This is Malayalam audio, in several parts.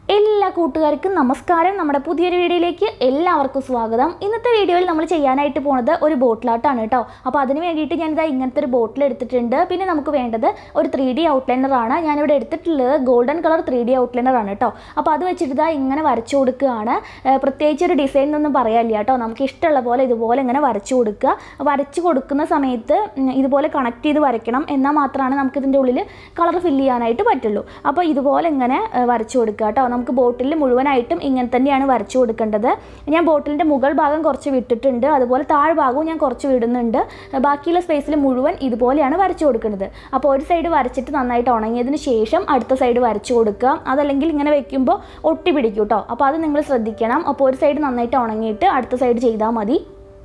എല്ലാ കൂട്ടുകാർക്കും നമസ്കാരം നമ്മുടെ പുതിയൊരു വീഡിയോയിലേക്ക് എല്ലാവർക്കും സ്വാഗതം ഇന്നത്തെ വീഡിയോയിൽ നമ്മൾ ചെയ്യാനായിട്ട് പോണത് ഒരു ബോട്ടിലാട്ടാണ് കേട്ടോ അപ്പോൾ അതിന് വേണ്ടിയിട്ട് ഞാനിതാ ഇങ്ങനത്തെ ഒരു ബോട്ടിൽ എടുത്തിട്ടുണ്ട് പിന്നെ നമുക്ക് വേണ്ടത് ഒരു ത്രീ ഡി ഔട്ട്ലൈനറാണ് ഞാനിവിടെ എടുത്തിട്ടുള്ളത് ഗോൾഡൻ കളർ ത്രീ ഡി ഔട്ട്ലൈനറാണ് കേട്ടോ അപ്പോൾ അത് വെച്ചിട്ട് ഇതാ ഇങ്ങനെ വരച്ചു കൊടുക്കുകയാണ് ഏഹ് പ്രത്യേകിച്ച് ഒരു ഡിസൈൻ ഒന്നും പറയാനില്ല കേട്ടോ നമുക്ക് ഇഷ്ടമുള്ള പോലെ ഇതുപോലെ ഇങ്ങനെ വരച്ചു കൊടുക്കുക വരച്ചു കൊടുക്കുന്ന സമയത്ത് ഉം, ഇതുപോലെ കണക്ട് ചെയ്ത് വരയ്ക്കണം എന്നാൽ മാത്രമാണ് നമുക്ക് ഇതിൻ്റെ ഉള്ളിൽ കളർ ഫില്ല് ചെയ്യാനായിട്ട് പറ്റുള്ളൂ അപ്പോൾ ഇതുപോലെ ഇങ്ങനെ ഏഹ്, വരച്ചു കൊടുക്കുക കേട്ടോ നമുക്ക് ബോട്ടിൽ മുഴുവനായിട്ടും ഇങ്ങനെ തന്നെയാണ് വരച്ചു കൊടുക്കേണ്ടത് ഞാൻ ബോട്ടിലിൻ്റെ മുകൾ ഭാഗം കുറച്ച് വിട്ടിട്ടുണ്ട് അതുപോലെ താഴ്ഭാഗവും ഞാൻ കുറച്ച് വിടുന്നുണ്ട് ബാക്കിയുള്ള സ്പേസിൽ മുഴുവൻ ഇതുപോലെയാണ് വരച്ചു കൊടുക്കുന്നത് അപ്പോൾ ഒരു സൈഡ് വരച്ചിട്ട് നന്നായിട്ട് ഉണങ്ങിയതിന് ശേഷം അടുത്ത സൈഡ് വരച്ചു കൊടുക്കുക അതല്ലെങ്കിൽ ഇങ്ങനെ വെക്കുമ്പോൾ ഒട്ടി പിടിക്കും കേട്ടോ അപ്പോൾ അത് നിങ്ങൾ ശ്രദ്ധിക്കണം അപ്പോൾ ഒരു സൈഡ് നന്നായിട്ട് ഉണങ്ങിയിട്ട് അടുത്ത സൈഡ് ചെയ്താൽ മതി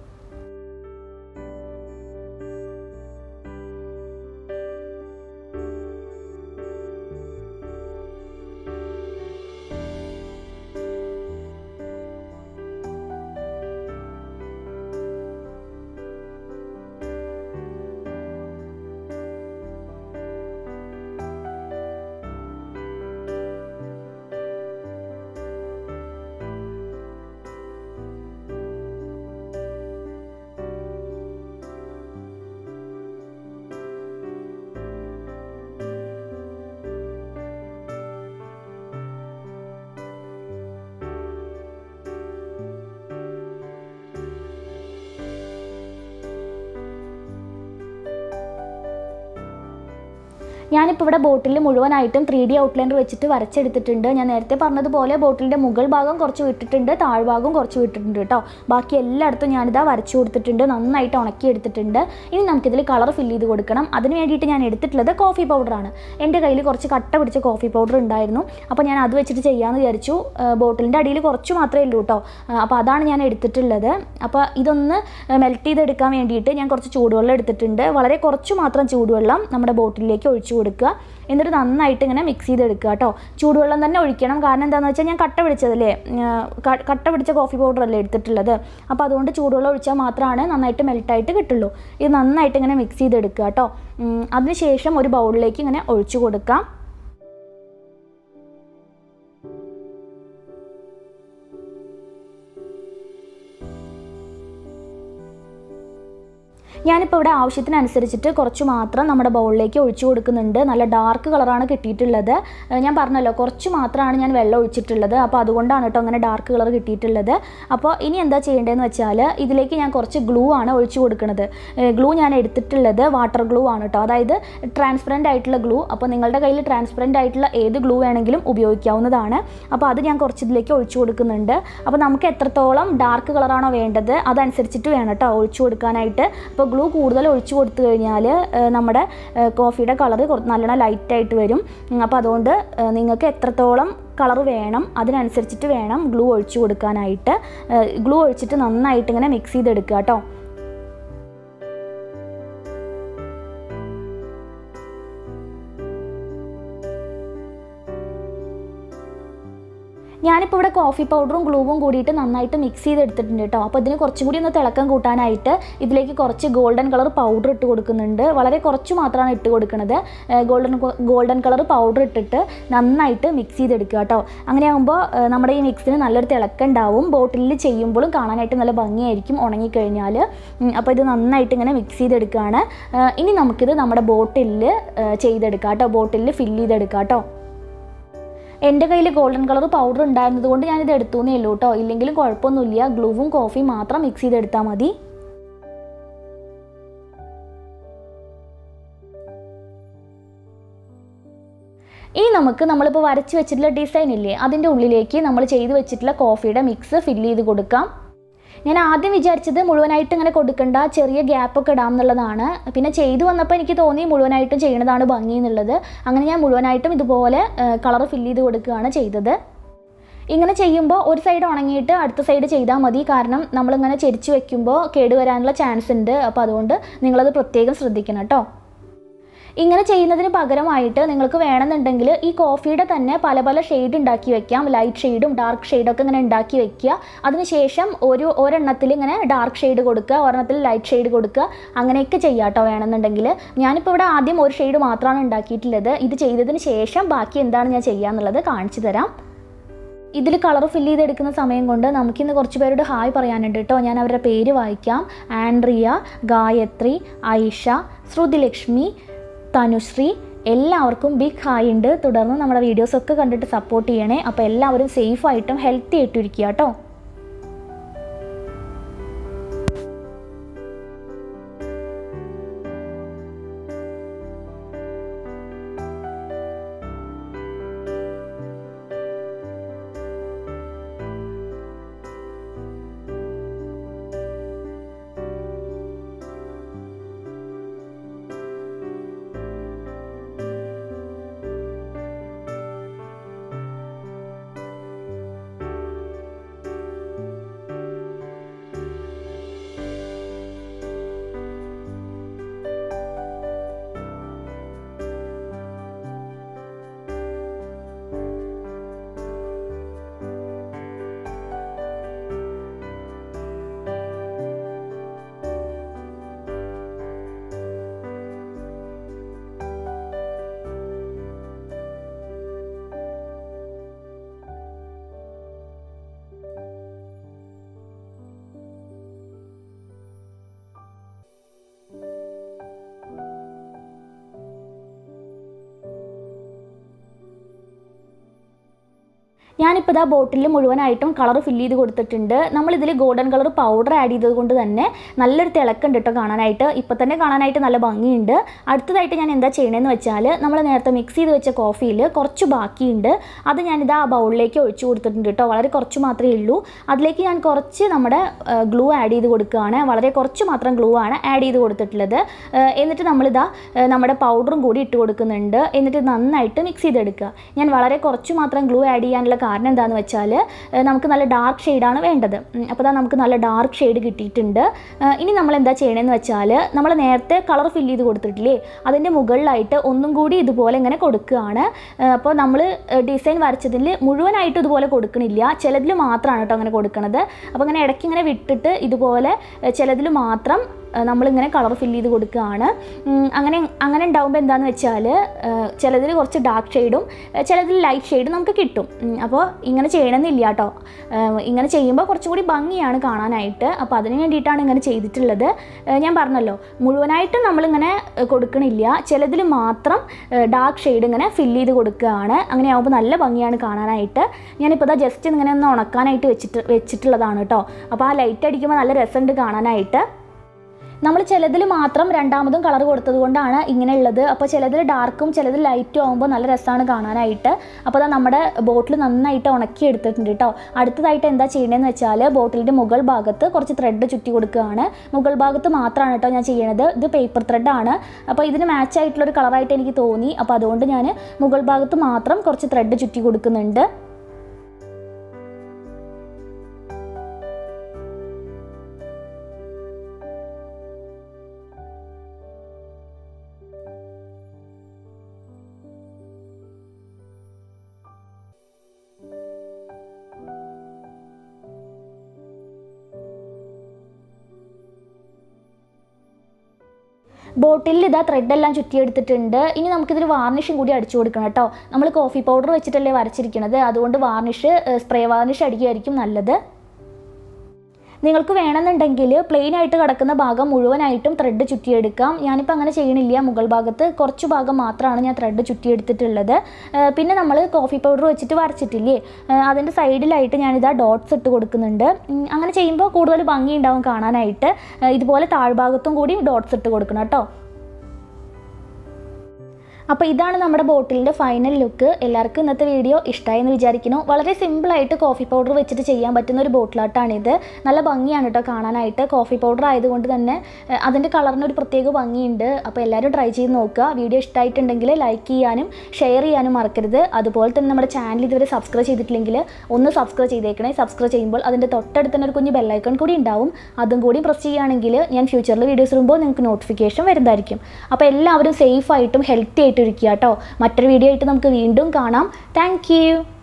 ഞാനിപ്പോൾ ഇവിടെ ബോട്ടിൽ മുഴുവനായിട്ടും ത്രീ ഡി ഔട്ട്ലൈനർ വെച്ചിട്ട് വരച്ചെടുത്തിട്ടുണ്ട് ഞാൻ നേരത്തെ പറഞ്ഞതുപോലെ ബോട്ടിലിൻ്റെ മുകൾ ഭാഗം കുറച്ച് വിട്ടിട്ടുണ്ട് താഴ്ഭാഗം കുറച്ച് വിട്ടിട്ടുണ്ട് കേട്ടോ ബാക്കി എല്ലായിടത്തും ഞാനിതാ വരച്ചു കൊടുത്തിട്ടുണ്ട് നന്നായിട്ട് ഉണക്കി എടുത്തിട്ടുണ്ട് ഇനി നമുക്കിതിൽ കളർ ഫില്ല് ചെയ്ത് കൊടുക്കണം അതിന് വേണ്ടിയിട്ട് ഞാൻ എടുത്തിട്ടുള്ളത് കോഫി പൗഡറാണ് എൻ്റെ കയ്യിൽ കുറച്ച് കട്ട പിടിച്ച കോഫി പൗഡർ ഉണ്ടായിരുന്നു അപ്പോൾ ഞാൻ അത് വെച്ചിട്ട് ചെയ്യാമെന്ന് വിചാരിച്ചു ബോട്ടിലിൻ്റെ അടിയിൽ കുറച്ച് മാത്രമേ ഉള്ളൂ കേട്ടോ അപ്പോൾ അതാണ് ഞാൻ എടുത്തിട്ടുള്ളത് അപ്പോൾ ഇതൊന്ന് മെൽറ്റ് ചെയ്തെടുക്കാൻ വേണ്ടിയിട്ട് ഞാൻ കുറച്ച് ചൂടുവെള്ളം എടുത്തിട്ടുണ്ട് വളരെ കുറച്ച് മാത്രം ചൂടുവെള്ളം നമ്മുടെ ബോട്ടിലേക്ക് ഒഴിച്ചു കൊടുക്കുക എന്നിട്ട് നന്നായിട്ട് ഇങ്ങനെ മിക്സ് ചെയ്തെടുക്കുക കേട്ടോ ചൂടുവെള്ളം തന്നെ ഒഴിക്കണം കാരണം എന്താണെന്ന് വെച്ചാൽ ഞാൻ കട്ട പിടിച്ചതല്ലേ ഏർ ക- കട്ട പിടിച്ച കോഫി പൗഡർ അല്ലേ എടുത്തിട്ടുള്ളത് അപ്പോൾ അതുകൊണ്ട് ചൂടുവെള്ളം ഒഴിച്ചാൽ മാത്രമാണ് നന്നായിട്ട് മെൽറ്റായിട്ട് കിട്ടുള്ളൂ ഇത് നന്നായിട്ട് ഇങ്ങനെ മിക്സ് ചെയ്തെടുക്കുക കേട്ടോ ഉം, അതിനുശേഷം ഒരു ബൗളിലേക്ക് ഇങ്ങനെ ഒഴിച്ചു കൊടുക്കാം ഞാനിപ്പോൾ ഇവിടെ ആവശ്യത്തിനനുസരിച്ചിട്ട് കുറച്ച് മാത്രം നമ്മുടെ ബൗളിലേക്ക് ഒഴിച്ചു കൊടുക്കുന്നുണ്ട് നല്ല ഡാർക്ക് കളറാണ് കിട്ടിയിട്ടുള്ളത് ഏഹ് ഞാൻ പറഞ്ഞല്ലോ കുറച്ച് മാത്രമാണ് ഞാൻ വെള്ളം ഒഴിച്ചിട്ടുള്ളത് അപ്പോൾ അതുകൊണ്ടാണ് കേട്ടോ അങ്ങനെ ഡാർക്ക് കളർ കിട്ടിയിട്ടുള്ളത് അപ്പോൾ ഇനി എന്താ ചെയ്യേണ്ടതെന്ന് വെച്ചാൽ ഇതിലേക്ക് ഞാൻ കുറച്ച് ഗ്ലൂ ആണ് ഒഴിച്ചു കൊടുക്കുന്നത് ഗ്ലൂ ഞാൻ എടുത്തിട്ടുള്ളത് വാട്ടർ ഗ്ലൂ ആണ് കേട്ടോ അതായത് ട്രാൻസ്പെറൻ്റ് ആയിട്ടുള്ള ഗ്ലൂ അപ്പോൾ നിങ്ങളുടെ കയ്യിൽ ട്രാൻസ്പെറൻ്റ് ആയിട്ടുള്ള ഏത് ഗ്ലൂ വേണമെങ്കിലും ഉപയോഗിക്കാവുന്നതാണ് അപ്പോൾ അത് ഞാൻ കുറച്ച് ഇതിലേക്ക് ഒഴിച്ചു കൊടുക്കുന്നുണ്ട് അപ്പോൾ നമുക്ക് എത്രത്തോളം ഡാർക്ക് കളറാണോ വേണ്ടത് അതനുസരിച്ചിട്ട് വേണം കേട്ടോ ഒഴിച്ചു കൊടുക്കാനായിട്ട് അപ്പോൾ ഗ്ലൂ കൂടുതൽ ഒഴിച്ചു കൊടുത്തു കഴിഞ്ഞാൽ നമ്മുടെ ഏഹ്, കോഫിയുടെ കളർ നല്ലോണം ലൈറ്റായിട്ട് വരും ഉം, അപ്പോൾ അതുകൊണ്ട് ഏഹ്, നിങ്ങൾക്ക് എത്രത്തോളം കളർ വേണം അതിനനുസരിച്ചിട്ട് വേണം ഗ്ലൂ ഒഴിച്ചു കൊടുക്കാനായിട്ട് ഗ്ലൂ ഒഴിച്ചിട്ട് നന്നായിട്ട് ഇങ്ങനെ മിക്സ് ചെയ്തെടുക്കുക കേട്ടോ ഞാനിപ്പോൾ ഇവിടെ കോഫി പൗഡറും ഗ്ലൂവും കൂടിയിട്ട് നന്നായിട്ട് മിക്സ് ചെയ്തെടുത്തിട്ടുണ്ട് കേട്ടോ അപ്പോൾ ഇതിന് കുറച്ചും കൂടി ഒന്ന് തിളക്കം കൂട്ടാനായിട്ട് ഇതിലേക്ക് കുറച്ച് ഗോൾഡൻ കളർ പൗഡർ ഇട്ട് കൊടുക്കുന്നുണ്ട് വളരെ കുറച്ച് മാത്രമാണ് ഇട്ട് കൊടുക്കുന്നത് ഗോൾഡൻ ഗോൾഡൻ കളർ പൗഡർ ഇട്ടിട്ട് നന്നായിട്ട് മിക്സ് ചെയ്തെടുക്കുക കേട്ടോ അങ്ങനെ ആകുമ്പോൾ നമ്മുടെ ഈ മിക്സിന് നല്ലൊരു തിളക്കം ഉണ്ടാവും ബോട്ടിലിൽ ചെയ്യുമ്പോഴും കാണാനായിട്ട് നല്ല ഭംഗിയായിരിക്കും ഉണങ്ങിക്കഴിഞ്ഞാൽ അപ്പോൾ ഇത് നന്നായിട്ട് ഇങ്ങനെ മിക്സ് ചെയ്തെടുക്കുകയാണ് ഏഹ് ഇനി നമുക്കിത് നമ്മുടെ ബോട്ടിലിൽ ചെയ്തെടുക്കാം കേട്ടോ ബോട്ടിലിൽ ഫില്ല് ചെയ്തെടുക്കാം കേട്ടോ എൻ്റെ കയ്യിൽ ഗോൾഡൻ കളർ പൗഡർ ഉണ്ടായിരുന്നത് കൊണ്ട് ഞാനിത് എടുത്തു എന്നേ ഉള്ളൂ കേട്ടോ ഇല്ലെങ്കിലും കുഴപ്പമൊന്നുമില്ല ഗ്ലൂവും കോഫിയും മാത്രം മിക്സ് ചെയ്തെടുത്താൽ മതി ഇനി നമുക്ക് നമ്മളിപ്പോൾ വരച്ച് വെച്ചിട്ടുള്ള ഡിസൈൻ ഇല്ലേ അതിൻ്റെ ഉള്ളിലേക്ക് നമ്മൾ ചെയ്ത് വെച്ചിട്ടുള്ള കോഫിയുടെ മിക്സ് ഫില്ല് ചെയ്ത് കൊടുക്കാം ഞാൻ ആദ്യം വിചാരിച്ചത് മുഴുവനായിട്ട് ഇങ്ങനെ കൊടുക്കണ്ട ചെറിയ ഗ്യാപ്പൊക്കെ ഇടാം എന്നുള്ളതാണ് പിന്നെ ചെയ്തു വന്നപ്പോൾ എനിക്ക് തോന്നി മുഴുവനായിട്ടും ചെയ്യണതാണ് ഭംഗി എന്നുള്ളത് അങ്ങനെ ഞാൻ മുഴുവനായിട്ടും ഇതുപോലെ കളർ ഫില്ല് ചെയ്ത് കൊടുക്കുകയാണ് ചെയ്തത് ഇങ്ങനെ ചെയ്യുമ്പോൾ ഒരു സൈഡ് ഉണങ്ങിയിട്ട് അടുത്ത സൈഡ് ചെയ്താൽ മതി കാരണം നമ്മളിങ്ങനെ ചെരിച്ച് വെക്കുമ്പോൾ കേടുവരാനുള്ള ചാൻസ് ഉണ്ട് അപ്പോൾ അതുകൊണ്ട് നിങ്ങളത് പ്രത്യേകം ശ്രദ്ധിക്കണം കേട്ടോ ഇങ്ങനെ ചെയ്യുന്നതിന് പകരമായിട്ട് നിങ്ങൾക്ക് വേണമെന്നുണ്ടെങ്കിൽ ഈ കോഫിയുടെ തന്നെ പല പല ഷെയ്ഡ് ഉണ്ടാക്കി വെക്കാം ലൈറ്റ് ഷെയ്ഡും ഡാർക്ക് ഷെയ്ഡൊക്കെ ഇങ്ങനെ ഉണ്ടാക്കി വെക്കുക അതിനുശേഷം ഒരു ഒരെണ്ണത്തിൽ ഇങ്ങനെ ഡാർക്ക് ഷെയ്ഡ് കൊടുക്കുക ഒരെണ്ണത്തിൽ ലൈറ്റ് ഷെയ്ഡ് കൊടുക്കുക അങ്ങനെയൊക്കെ ചെയ്യാം കേട്ടോ വേണമെന്നുണ്ടെങ്കിൽ ഞാനിപ്പോൾ ഇവിടെ ആദ്യം ഒരു ഷെയ്ഡ് മാത്രമാണ് ഉണ്ടാക്കിയിട്ടുള്ളത് ഇത് ചെയ്തതിന് ശേഷം ബാക്കി എന്താണ് ഞാൻ ചെയ്യുക എന്നുള്ളത് കാണിച്ചു തരാം ഇതിൽ കളർ ഫില്ല് ചെയ്തെടുക്കുന്ന സമയം കൊണ്ട് നമുക്കിന്ന് കുറച്ച് പേരോട് ഹായ് പറയാനുണ്ട് കേട്ടോ ഞാൻ അവരുടെ പേര് വായിക്കാം ആൻഡ്രിയ ഗായത്രി ഐഷ ശ്രുതിലക്ഷ്മി തനുശ്രീ എല്ലാവർക്കും ബിഗ് ഹായ് ഉണ്ട് തുടർന്ന് നമ്മുടെ വീഡിയോസൊക്കെ കണ്ടിട്ട് സപ്പോർട്ട് ചെയ്യണേ അപ്പോൾ എല്ലാവരും സേഫായിട്ടും ഹെൽത്തി ആയിട്ടും ഇരിക്കുക കേട്ടോ ഞാനിപ്പോൾ ഇതാ ബോട്ടിൽ മുഴുവനായിട്ടും കളർ ഫില്ല് ചെയ്ത് കൊടുത്തിട്ടുണ്ട് നമ്മളിതിൽ ഗോൾഡൻ കളർ പൗഡർ ആഡ് ചെയ്തത് കൊണ്ട് തന്നെ നല്ലൊരു തിളക്കുണ്ട് കേട്ടോ കാണാനായിട്ട് ഇപ്പോൾ തന്നെ കാണാനായിട്ട് നല്ല ഭംഗിയുണ്ട് അടുത്തതായിട്ട് ഞാൻ എന്താ ചെയ്യണമെന്ന് വെച്ചാൽ നമ്മൾ നേരത്തെ മിക്സ് ചെയ്ത് വെച്ച കോഫിയിൽ കുറച്ച് ബാക്കിയുണ്ട് അത് ഞാനിതാ ആ ബൗളിലേക്ക് ഒഴിച്ചു കൊടുത്തിട്ടുണ്ട് കേട്ടോ വളരെ കുറച്ച് മാത്രമേ ഉള്ളൂ അതിലേക്ക് ഞാൻ കുറച്ച് നമ്മുടെ ഗ്ലൂ ആഡ് ചെയ്ത് കൊടുക്കുകയാണ് വളരെ കുറച്ച് മാത്രം ഗ്ലൂ ആണ് ആഡ് ചെയ്ത് കൊടുത്തിട്ടുള്ളത് ഏഹ് എന്നിട്ട് നമ്മളിതാ ഏഹ് നമ്മുടെ പൗഡറും കൂടി ഇട്ട് കൊടുക്കുന്നുണ്ട് എന്നിട്ട് നന്നായിട്ട് മിക്സ് ചെയ്തെടുക്കുക ഞാൻ വളരെ കുറച്ച് മാത്രം ഗ്ലൂ ആഡ് ചെയ്യാനുള്ള കാരണം എന്താണെന്ന് വെച്ചാൽ ഏഹ് നമുക്ക് നല്ല ഡാർക്ക് ഷെയ്ഡാണ് വേണ്ടത് ഉം, അപ്പോൾ ദാ നമുക്ക് നല്ല ഡാർക്ക് ഷെയ്ഡ് കിട്ടിയിട്ടുണ്ട് ഏഹ് ഇനി നമ്മൾ എന്താ ചെയ്യണമെന്ന് വെച്ചാൽ നമ്മൾ നേരത്തെ കളർ ഫില്ല് ചെയ്ത് കൊടുത്തിട്ടില്ലേ അതിൻ്റെ മുകളിലായിട്ട് ഒന്നും കൂടി ഇതുപോലെ ഇങ്ങനെ കൊടുക്കുകയാണ് ഏഹ് അപ്പോൾ നമ്മൾ ഡിസൈൻ വരച്ചതിൽ മുഴുവനായിട്ട് ഇതുപോലെ കൊടുക്കണില്ല ചിലതിൽ മാത്രമാണ് കേട്ടോ അങ്ങനെ കൊടുക്കണത് അപ്പോൾ ഇങ്ങനെ ഇടയ്ക്ക് ഇങ്ങനെ വിട്ടിട്ട് ഇതുപോലെ ചിലതിൽ മാത്രം ഏഹ് നമ്മളിങ്ങനെ കളർ ഫില്ല് ചെയ്ത് കൊടുക്കുകയാണ് ഉം, അങ്ങനെ അങ്ങനെ ഉണ്ടാകുമ്പോൾ എന്താണെന്ന് വെച്ചാൽ ചിലതിൽ കുറച്ച് ഡാർക്ക് ഷെയ്ഡും ചിലതിൽ ലൈറ്റ് ഷെയ്ഡും നമുക്ക് കിട്ടും ഉം, അപ്പോൾ ഇങ്ങനെ ചെയ്യണമെന്നില്ല കേട്ടോ ഏഹ് ഇങ്ങനെ ചെയ്യുമ്പോൾ കുറച്ചും കൂടി ഭംഗിയാണ് കാണാനായിട്ട് അപ്പോൾ അതിന് വേണ്ടിയിട്ടാണ് ഇങ്ങനെ ചെയ്തിട്ടുള്ളത് ഏഹ് ഞാൻ പറഞ്ഞല്ലോ മുഴുവനായിട്ടും നമ്മളിങ്ങനെ ഏഹ് കൊടുക്കണില്ല ചിലതിൽ മാത്രം ഡാർക്ക് ഷെയ്ഡ് ഇങ്ങനെ ഫില്ല് ചെയ്ത് കൊടുക്കുകയാണ് അങ്ങനെ ആകുമ്പോൾ നല്ല ഭംഗിയാണ് കാണാനായിട്ട് ഞാനിപ്പോൾ ഇതാ ജസ്റ്റ് ഇങ്ങനെ ഒന്ന് ഉണക്കാനായിട്ട് വെച്ചിട്ട് വെച്ചിട്ടുള്ളതാണ് കേട്ടോ അപ്പോൾ ആ ലൈറ്റ് അടിക്കുമ്പോൾ നല്ല രസമുണ്ട് കാണാനായിട്ട് നമ്മൾ ചിലതിൽ മാത്രം രണ്ടാമതും കളർ കൊടുത്തത് കൊണ്ടാണ് ഇങ്ങനെ ഉള്ളത് അപ്പോൾ ചിലതിൽ ഡാർക്കും ചിലതിൽ ലൈറ്റും ആകുമ്പോൾ നല്ല രസമാണ് കാണാനായിട്ട് അപ്പോൾ അതാ നമ്മുടെ ബോട്ടിൽ നന്നായിട്ട് ഉണക്കി എടുത്തിട്ടുണ്ട് കേട്ടോ അടുത്തതായിട്ട് എന്താ ചെയ്യണമെന്ന് വെച്ചാൽ ബോട്ടിലിൻ്റെ മുകൾ ഭാഗത്ത് കുറച്ച് ത്രെഡ് ചുറ്റി കൊടുക്കുകയാണ് മുകൾ ഭാഗത്ത് മാത്രമാണ് കേട്ടോ ഞാൻ ചെയ്യണത് ഇത് പേപ്പർ ത്രെഡാണ് അപ്പോൾ ഇതിന് മാച്ച് ആയിട്ടുള്ളൊരു കളറായിട്ട് എനിക്ക് തോന്നി അപ്പോൾ അതുകൊണ്ട് ഞാൻ മുകൾ ഭാഗത്ത് മാത്രം കുറച്ച് ത്രെഡ് ചുറ്റി കൊടുക്കുന്നുണ്ട് ബോട്ടിലിൽ ഇതാ ത്രെഡ് എല്ലാം ചുറ്റിയെടുത്തിട്ടുണ്ട് ഇനി നമുക്കിതിൽ വാർണിഷും കൂടി അടിച്ചു കൊടുക്കണം കേട്ടോ നമ്മൾ കോഫി പൗഡർ വെച്ചിട്ടല്ലേ വരച്ചിരിക്കുന്നത് അതുകൊണ്ട് വാർണിഷ് സ്പ്രേ വാർണിഷ് അടിക്കുകയായിരിക്കും നല്ലത് നിങ്ങൾക്ക് വേണമെന്നുണ്ടെങ്കിൽ പ്ലെയിൻ ആയിട്ട് കിടക്കുന്ന ഭാഗം മുഴുവനായിട്ടും ത്രെഡ് ചുറ്റിയെടുക്കാം ഞാനിപ്പോൾ അങ്ങനെ ചെയ്യണില്ല മുകൾ ഭാഗത്ത് കുറച്ച് ഭാഗം മാത്രമാണ് ഞാൻ ത്രെഡ് ചുറ്റിയെടുത്തിട്ടുള്ളത് ഏഹ് പിന്നെ നമ്മൾ കോഫി പൗഡർ വെച്ചിട്ട് വരച്ചിട്ടില്ലേ ഏഹ് അതിൻ്റെ സൈഡിലായിട്ട് ഞാനിതാ ഡോട്ട്സ് ഇട്ട് കൊടുക്കുന്നുണ്ട് ഉം, അങ്ങനെ ചെയ്യുമ്പോൾ കൂടുതൽ ഭംഗി ഉണ്ടാവും കാണാനായിട്ട് ഏഹ് ഇതുപോലെ താഴ്ഭാഗത്തും കൂടി ഡോട്ട്സ് ഇട്ട് കൊടുക്കണം കേട്ടോ അപ്പോൾ ഇതാണ് നമ്മുടെ ബോട്ടിലിൻ്റെ ഫൈനൽ ലുക്ക് എല്ലാവർക്കും ഇന്നത്തെ വീഡിയോ ഇഷ്ടമായി എന്ന് വിചാരിക്കുന്നു വളരെ സിമ്പിളായിട്ട് കോഫി പൗഡർ വെച്ചിട്ട് ചെയ്യാൻ പറ്റുന്ന ഒരു ബോട്ടിലാട്ടാണിത് നല്ല ഭംഗിയാണ് കേട്ടോ കാണാനായിട്ട് കോഫി പൗഡർ ആയതുകൊണ്ട് തന്നെ ഏഹ്, അതിൻ്റെ കളറിന് ഒരു പ്രത്യേക ഭംഗിയുണ്ട് അപ്പോൾ എല്ലാവരും ട്രൈ ചെയ്ത് നോക്കുക വീഡിയോ ഇഷ്ടമായിട്ടുണ്ടെങ്കിൽ ലൈക്ക് ചെയ്യാനും ഷെയർ ചെയ്യാനും മറക്കരുത് അതുപോലെ തന്നെ നമ്മുടെ ചാനൽ ഇതുവരെ സബ്സ്ക്രൈബ് ചെയ്തിട്ടില്ലെങ്കിൽ ഒന്ന് സബ്സ്ക്രൈബ് ചെയ്തേക്കണേ സബ്സ്ക്രൈബ് ചെയ്യുമ്പോൾ അതിൻ്റെ തൊട്ടടുത്ത് തന്നെ ഒരു കുഞ്ഞ് ബെല്ലൈക്കൺ കൂടി ഉണ്ടാവും അതും കൂടി പ്രസ് ചെയ്യുകയാണെങ്കിൽ ഞാൻ ഫ്യൂച്ചറിൽ വീഡിയോസ് ഇടുമ്പോൾ നിങ്ങൾക്ക് നോട്ടിഫിക്കേഷൻ വരുന്നതായിരിക്കും അപ്പോൾ എല്ലാവരും സേഫ് ആയിട്ടും ഹെൽത്തി ആയിട്ടും ഇരിക്കുക കേട്ടോ മറ്റൊരു വീഡിയോ ആയിട്ട് നമുക്ക് വീണ്ടും കാണാം താങ്ക്